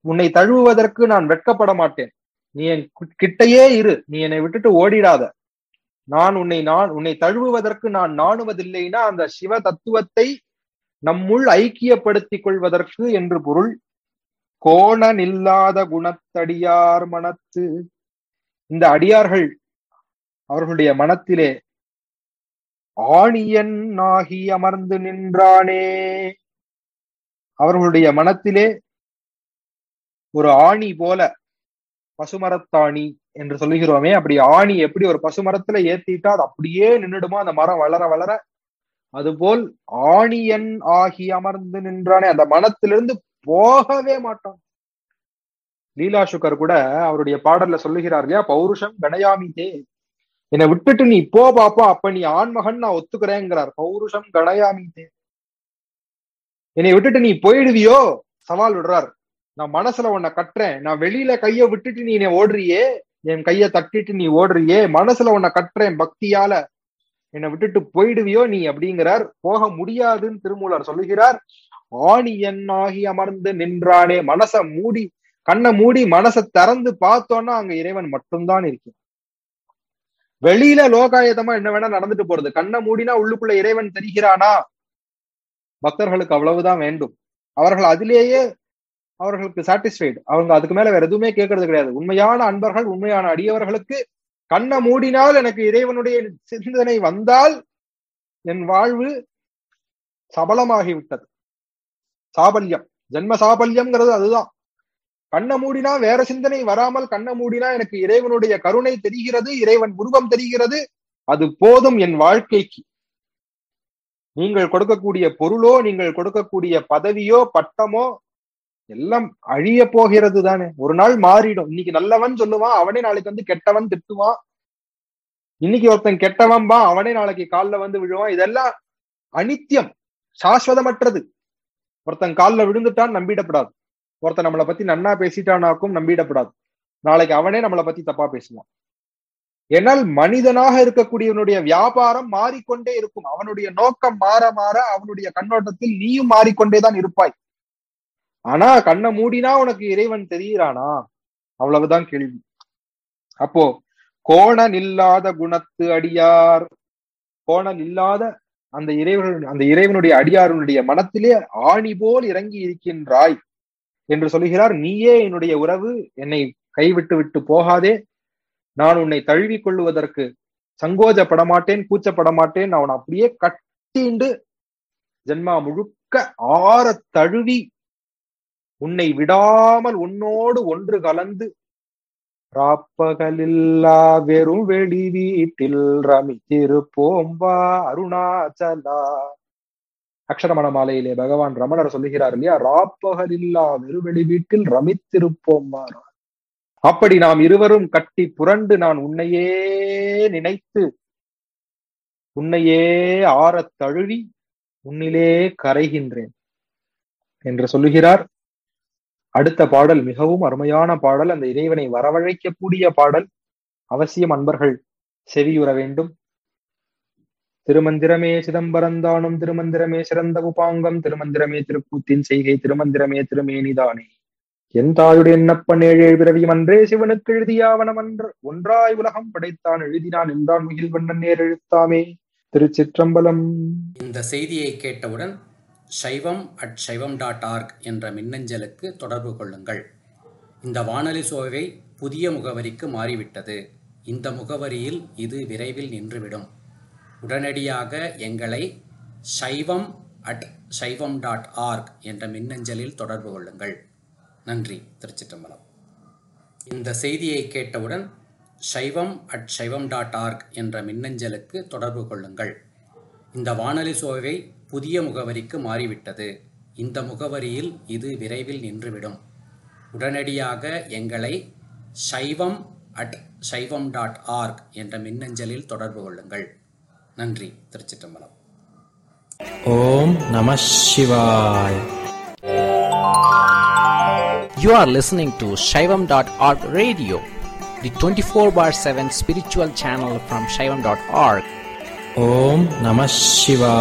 உன்னை தழுவுவதற்கு நான் வெட்கப்பட மாட்டேன் நீ என் கி- கிட்டையே இரு நீ என்னை விட்டுட்டு ஓடிடாத நான் உன்னை நான் உன்னை தழுவுவதற்கு நான் நாணுவதில்லைன்னா அந்த சிவ தத்துவத்தை நம்முள் ஐக்கியப்படுத்திக் கொள்வதற்கு என்று பொருள் கோணனில்லாத குணத்தடியார் மனத்து இந்த அடியார்கள் அவர்களுடைய மனத்திலே ஆணியன் ஆகி அமர்ந்து நின்றானே அவர்களுடைய மனத்திலே ஒரு ஆணி போல பசுமரத்தாணி என்று சொல்லுகிறோமே அப்படி ஆணி எப்படி ஒரு பசுமரத்துல ஏத்திட்டா அது அப்படியே நின்னுடுமா அந்த மரம் வளர வளர அதுபோல் ஆணியன் ஆகி அமர்ந்து நின்றானே அந்த மனத்திலிருந்து போகவே மாட்டான் லீலா சுகர் கூட அவருடைய பாடல்ல சொல்லுகிறார் இல்லையா பௌருஷம் கணயாமிதே என்னை விட்டுட்டு நீ போ பாப்பா அப்ப நீ ஆண்மகன் நான் ஒத்துக்கிறேங்கிறார் பௌருஷம் கணயாமிதே என்னை விட்டுட்டு நீ போயிடுவியோ சவால் விடுறார் நான் மனசுல உன்னை கட்டுறேன் நான் வெளியில கைய விட்டுட்டு நீ என்னை ஓடுறியே என் கைய தட்டிட்டு நீ ஓடுறியே மனசுல உன்னை கட்டுறேன் பக்தியால என்னை விட்டுட்டு போயிடுவியோ நீ அப்படிங்கிறார் போக முடியாதுன்னு திருமூலர் சொல்லுகிறார் ஆணியன் ஆகி அமர்ந்து நின்றானே மனச மூடி கண்ணை மூடி மனசை திறந்து பார்த்தோன்னா அங்க இறைவன் மட்டும்தான் இருக்கு வெளியில லோகாயதமா என்ன வேணா நடந்துட்டு போறது கண்ணை மூடினா உள்ளுக்குள்ள இறைவன் தெரிகிறானா பக்தர்களுக்கு அவ்வளவுதான் வேண்டும் அவர்கள் அதிலேயே அவர்களுக்கு சாட்டிஸ்ஃபைடு அவங்க அதுக்கு மேல வேற எதுவுமே கேட்கறது கிடையாது உண்மையான அன்பர்கள் உண்மையான அடியவர்களுக்கு கண்ணை மூடினால் எனக்கு இறைவனுடைய சிந்தனை வந்தால் என் வாழ்வு சபலமாகி விட்டது சாபல்யம் ஜென்ம சாபல்யம்ங்கிறது அதுதான் கண்ணை மூடினா வேற சிந்தனை வராமல் கண்ணை மூடினா எனக்கு இறைவனுடைய கருணை தெரிகிறது இறைவன் உருவம் தெரிகிறது அது போதும் என் வாழ்க்கைக்கு நீங்கள் கொடுக்கக்கூடிய பொருளோ நீங்கள் கொடுக்கக்கூடிய பதவியோ பட்டமோ எல்லாம் அழிய போகிறது தானே ஒரு நாள் மாறிடும் இன்னைக்கு நல்லவன் சொல்லுவான் அவனே நாளைக்கு வந்து கெட்டவன் திட்டுவான் இன்னைக்கு ஒருத்தன் கெட்டவன் பா அவனே நாளைக்கு கால்ல வந்து விழுவான் இதெல்லாம் அனித்தியம் சாஸ்வதமற்றது ஒருத்தன் கால்ல விழுந்துட்டான் நம்பிடப்படாது ஒருத்தன் நம்மளை பத்தி நன்னா பேசிட்டானாக்கும் நம்பிடப்படாது நாளைக்கு அவனே நம்மளை பத்தி தப்பா பேசுவான் ஏனால் மனிதனாக இருக்கக்கூடியவனுடைய வியாபாரம் மாறிக்கொண்டே இருக்கும் அவனுடைய நோக்கம் மாற மாற அவனுடைய கண்ணோட்டத்தில் நீயும் மாறிக்கொண்டேதான் இருப்பாய் ஆனா கண்ணை மூடினா உனக்கு இறைவன் தெரிகிறானா அவ்வளவுதான் கேள்வி அப்போ கோணல் இல்லாத குணத்து அடியார் கோணல் இல்லாத அந்த இறைவன் அந்த இறைவனுடைய அடியாருடைய மனத்திலே ஆணி போல் இறங்கி இருக்கின்றாய் என்று சொல்லுகிறார் நீயே என்னுடைய உறவு என்னை கைவிட்டு விட்டு போகாதே நான் உன்னை தழுவிக் கொள்ளுவதற்கு சங்கோஜப்பட மாட்டேன் கூச்சப்பட மாட்டேன் நான் உன்னை அப்படியே கட்டிண்டு ஜென்மா முழுக்க ஆற தழுவி உன்னை விடாமல் உன்னோடு ஒன்று கலந்து ராப்பகலில்லா வெறும் வெளி வீட்டில் ரமித்திருப்போம்பா அருணாச்சலா அக்ஷரமண மாலையிலே பகவான் ரமணர் சொல்லுகிறார் இல்லையா ராப்பகலில்லா வெறுவெளி வீட்டில் ரமித்திருப்போம்பா அப்படி நாம் இருவரும் கட்டி புரண்டு நான் உன்னையே நினைத்து உன்னையே ஆறத் தழுவி உன்னிலே கரைகின்றேன் என்று சொல்லுகிறார் அடுத்த பாடல் மிகவும் அருமையான பாடல் அந்த இறைவனை வரவழைக்கக்கூடிய பாடல் அவசியம் அன்பர்கள் செவியுற வேண்டும் திருமந்திரமே சிதம்பரந்தானும் திருமந்திரமே சிறந்த உபாங்கம் திருமந்திரமே திருக்கூத்தின் செய்கை திருமந்திரமே திருமேனிதானே என் தாயுடைய எண்ணப்பன் ஏழேழு பிறவியும் அன்றே சிவனுக்கு எழுதியாவனம் அன்று ஒன்றாய் உலகம் படைத்தான் எழுதினான் என்றான் முகில் வண்ணன் நேர் எழுத்தாமே திருச்சிற்றம்பலம் இந்த செய்தியை கேட்டவுடன் சைவம் அட் சைவம் டாட் ஆர்க் என்ற மின்னஞ்சலுக்கு தொடர்பு கொள்ளுங்கள் இந்த வானொலி சோவை புதிய முகவரிக்கு மாறிவிட்டது இந்த முகவரியில் இது விரைவில் நின்றுவிடும் உடனடியாக எங்களை சைவம் அட் சைவம் டாட் ஆர்க் என்ற மின்னஞ்சலில் தொடர்பு கொள்ளுங்கள் நன்றி திருச்சிற்றம்பலம் இந்த செய்தியை கேட்டவுடன் சைவம் அட் சைவம் டாட் ஆர்க் என்ற மின்னஞ்சலுக்கு தொடர்பு கொள்ளுங்கள் இந்த வானொலி சோவை புதிய முகவரிக்கு மாறிவிட்டது இந்த முகவரியில் இது விரைவில் நின்றுவிடும் உடனடியாக எங்களை சைவம் அட் சைவம் டாட் ஆர்க் என்ற மின்னஞ்சலில் தொடர்பு கொள்ளுங்கள் நன்றி திருச்சிற்றம்பலம் ஓம் நம சிவாய் You are listening to Shaivam.org radio, the 24 bar 7 spiritual channel from Shaivam.org. ஓம் நம சிவாய்